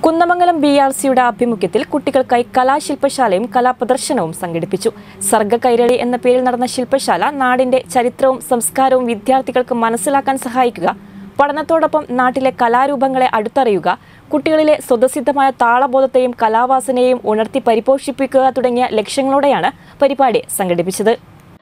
Kunnamangalam B R സിയുടെ ആഭിമുഖ്യത്തിൽ കുട്ടികൾക്കായി കലാശില്പശാലയും കലാപ്രദർശനവും സംഘടിപ്പിച്ചു സർഗ കൈരളി എന്ന പേരിൽ നടന്ന ശില്പശാല നാടിന്റെ ചരിത്രവും സംസ്കാരവും വിദ്യാർത്ഥികൾക്ക് മനസ്സിലാക്കാൻ സഹായിക്കുക പഠനത്തോടൊപ്പം നാട്ടിലെ കലാരൂപങ്ങളെ അടുത്തറിയുക കുട്ടികളിലെ സ്വതസിദ്ധമായ താളബോധത്തെയും കലാവാസനയെയും ഉണർത്തി പരിപോഷിപ്പിക്കുക തുടങ്ങിയ ലക്ഷ്യങ്ങളോടെയാണ് പരിപാടി സംഘടിപ്പിച്ചത്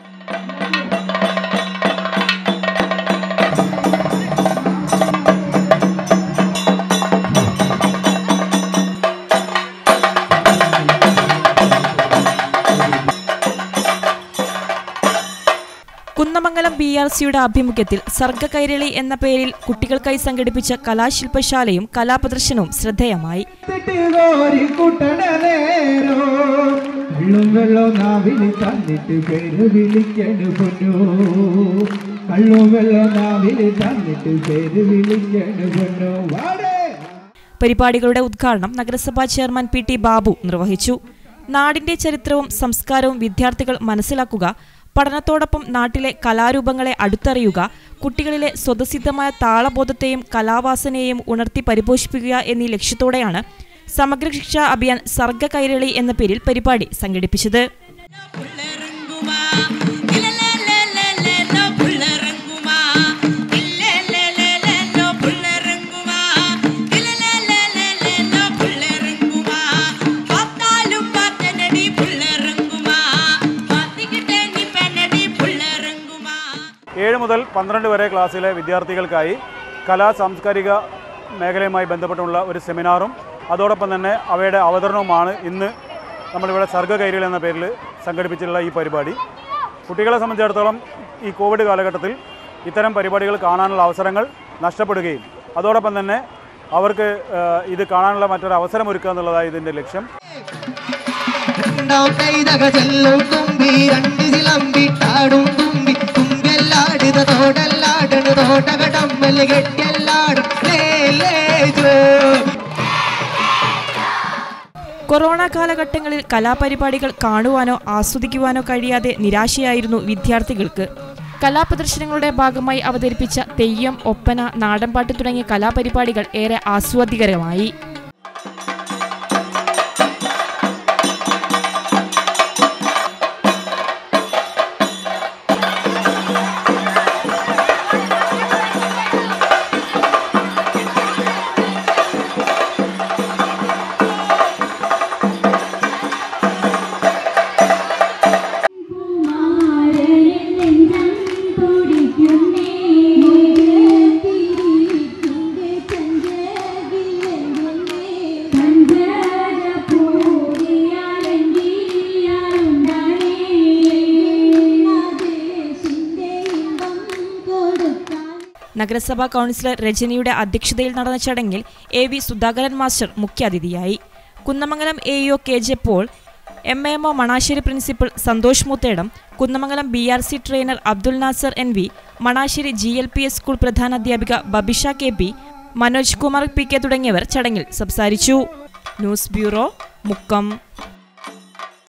കുന്നമംഗലം ബി ആർ സിയുടെ ആഭിമുഖ്യത്തിൽ സർഗ കൈരളി എന്ന പേരിൽ കുട്ടികൾക്കായി സംഘടിപ്പിച്ച കലാശില്പശാലയും കലാപ്രദർശനവും ശ്രദ്ധേയമായി കോരി കുട്ടണ നേരോ വെള്ളം വെള്ളം നാവിന് തന്നിട്ട് പേര് വിളിക്കണു പൊന്നു കള്ളും വെള്ളം നാവിന് തന്നിട്ട് പേര് വിളിക്കണു പൊന്നു വാടേ പരിപാടികളുടെ ഉദ്ഘാടനം നഗരസഭാ ചെയർമാൻ പി ടി ബാബു നിർവഹിച്ചു നാടിന്റെ ചരിത്രവും സംസ്കാരവും വിദ്യാർത്ഥികൾ മനസ്സിലാക്കുക പഠനത്തോടൊപ്പം നാട്ടിലെ കലാരൂപങ്ങളെ അടുത്തറിയുക കുട്ടികളിലെ സ്വതസിദ്ധമായ താളബോധത്തെയും കലാവാസനയെയും ഉണർത്തി പരിപോഷിപ്പിക്കുക എന്നീ ലക്ഷ്യത്തോടെയാണ് സമഗ്ര ശിക്ഷാ അഭിയാൻ സർഗ കൈരളി എന്ന പേരിൽ പരിപാടി സംഘടിപ്പിച്ചത് പുള്ളറങ്ങുമാ ഇലലലലലലോ പുള്ളറങ്ങുമാ ഇലലലലലലോ പുള്ളറങ്ങുമാ ഇലലലലലലോ പുള്ളറങ്ങുമാ പാത്താലും പാത്തനടി പുള്ളറങ്ങുമാ പാത്തിക്കിട്ടേ നീ പെനടി പുള്ളറങ്ങുമാ ഏഴ് മുതൽ പന്ത്രണ്ട് വരെ ക്ലാസ്സിലെ വിദ്യാർത്ഥികൾക്കായി കലാ സാംസ്കാരിക മേഖലയുമായി ബന്ധപ്പെട്ടുള്ള ഒരു സെമിനാറും അതോടൊപ്പം തന്നെ അവയുടെ അവതരണവുമാണ് ഇന്ന് നമ്മളിവിടെ സർഗ കൈരളി എന്ന പേരിൽ സംഘടിപ്പിച്ചിട്ടുള്ള ഈ പരിപാടി കുട്ടികളെ സംബന്ധിച്ചിടത്തോളം ഈ കോവിഡ് കാലഘട്ടത്തിൽ ഇത്തരം പരിപാടികൾ കാണാനുള്ള അവസരങ്ങൾ നഷ്ടപ്പെടുകയും അതോടൊപ്പം തന്നെ അവർക്ക് ഏഹ്, ഇത് കാണാനുള്ള മറ്റൊരു അവസരം ഒരുക്കുക എന്നുള്ളതാണ് ഇതിൻ്റെ ലക്ഷ്യം രണ്ടാം കൈതക ചെല്ലും തുമ്പി രണ്ട് ചിലമ്പിട്ടാടും തുമ്പി തുമ്പെല്ലാടുക തോടല്ലാടണ് തോട്ടകടമ്മല് കെട്ടിയല്ലാടും ലേ ലേ ജോ കൊറോണ കാലഘട്ടങ്ങളിൽ കലാപരിപാടികൾ കാണുവാനോ ആസ്വദിക്കുവാനോ കഴിയാതെ നിരാശയായിരുന്നു വിദ്യാർത്ഥികൾക്ക് കലാപ്രദർശനങ്ങളുടെ ഭാഗമായി അവതരിപ്പിച്ച തെയ്യം ഒപ്പന നാടൻപാട്ട് തുടങ്ങിയ കലാപരിപാടികൾ ഏറെ ആസ്വാദികരമായി നഗരസഭാ കൗൺസിലർ രജനിയുടെ അധ്യക്ഷതയിൽ നടന്ന ചടങ്ങിൽ എ വി സുധാകരൻ മാസ്റ്റർ മുഖ്യാതിഥിയായി Kunnamangalam A EO K J Paul M M O Manassery principal Santhosh Muthedam Kunnamangalam B R C trainer Abdul Nasar N V Manassery G L P S school പ്രധാനാധ്യാപിക Babisha K P Manoj Kumar P K തുടങ്ങിയവർ ചടങ്ങിൽ സംസാരിച്ചു ന്യൂസ് ബ്യൂറോ മുക്കം